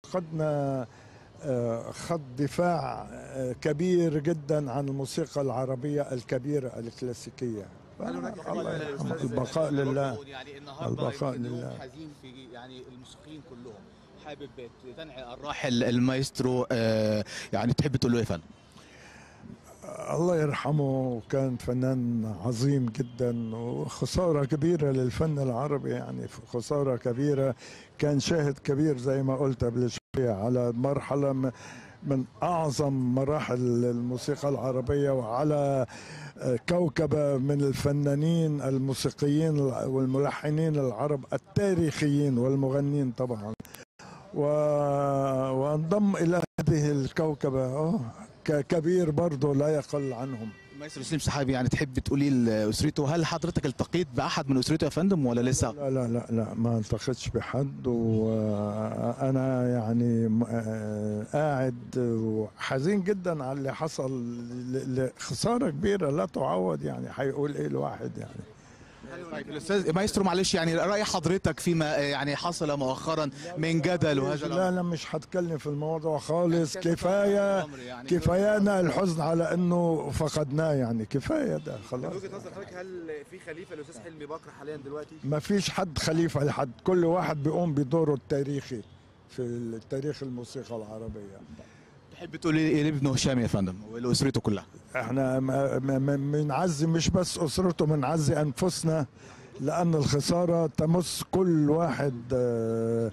فقدنا آه، خط دفاع آه، كبير جدا عن الموسيقى العربية الكبيرة الكلاسيكية هل هناك الله خليفة يرحمه. للأستاذ البقاء لله يعني النهارده البقاء يمكن يوم لله. حزين في يعني الموسيقيين كلهم حابب تنعي الراحل المايسترو آه، يعني تحب تقول له ايه يا فندم؟ الله يرحمه كان فنان عظيم جدا وخسارة كبيرة للفن العربي يعني خسارة كبيرة كان شاهد كبير زي ما قلت قبل شوية على مرحلة م- من أعظم مراحل الموسيقى العربية وعلى كوكبة من الفنانين الموسيقيين والملحنين العرب التاريخيين والمغنين طبعا و... وانضم إلى هذه الكوكبة أوه، ك- كبير برضه لا يقل عنهم المايسترو سليم سحابي يعني تحب تقولي لاسرته هل حضرتك التقيت باحد من اسرته يا فندم ولا لسه؟ لا لا لا لا ما التقيتش بحد وانا يعني م- آه، قاعد وحزين جدا على اللي حصل ل- ل- خساره كبيره لا تعوض يعني هيقول ايه الواحد يعني طيب الاستاذ مايسترو معلش يعني راي حضرتك فيما آه، يعني حصل مؤخرا من جدل وهذا الأمر؟ لا لا مش هتكلم في الموضوع خالص كفايه كفايانا الحزن على انه فقدناه يعني كفايه ده من خلاص وجهه نظر حضرتك هل في خليفه للاستاذ حلمي بكر حاليا دلوقتي؟ ما فيش حد خليفه لحد كل واحد بيقوم بدوره التاريخي في التاريخ الموسيقى العربيه تحب تقولي ايه لابنه هشام يا فندم ولاسرته كلها؟ احنا ما- ما- ما- بنعزي مش بس اسرته بنعزي انفسنا لان الخساره تمس كل واحد آه،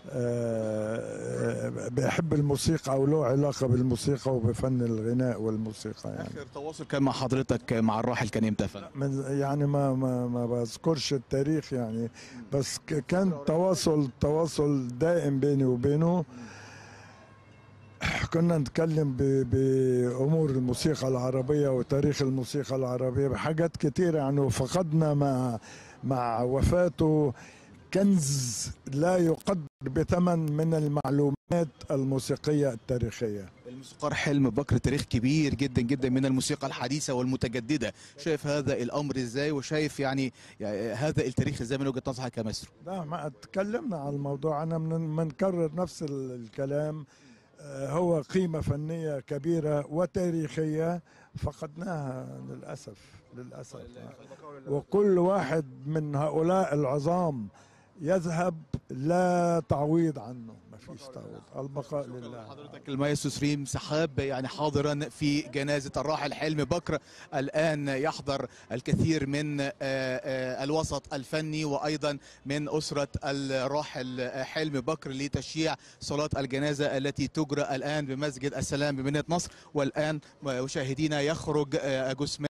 آه، بيحب الموسيقى او له علاقه بالموسيقى وبفن الغناء والموسيقى يعني اخر تواصل كان مع حضرتك مع الراحل كان امتى يا فندم؟ من يعني ما ما ما بذكرش التاريخ يعني بس ك- كان تواصل تواصل دائم بيني وبينه كنا نتكلم ب- بامور الموسيقى العربيه وتاريخ الموسيقى العربيه بحاجات كثيره يعني وفقدنا مع مع وفاته كنز لا يقدر بثمن من المعلومات الموسيقيه التاريخيه الموسيقار حلمي بكر تاريخ كبير جدا جدا من الموسيقى الحديثه والمتجدده شايف هذا الامر ازاي وشايف يعني, يعني هذا التاريخ ازاي من وجهه نظرك يا مايسترو لا ما تكلمنا عن الموضوع انا من بنكرر نفس ال- الكلام آه، هو قيمة فنية كبيرة وتاريخية فقدناها للأسف للأسف وكل واحد من هؤلاء العظام يذهب لا تعويض عنه ما فيش تعويض البقاء لله حضرتك المايسترو سليم سحاب يعني حاضرا في جنازه الراحل حلمي بكر الان يحضر الكثير من آه، آه، الوسط الفني وايضا من اسره الراحل آه، حلمي بكر لتشييع صلاه الجنازه التي تجرى الان بمسجد السلام بمدينه نصر والان مشاهدينا يخرج آه، جثمان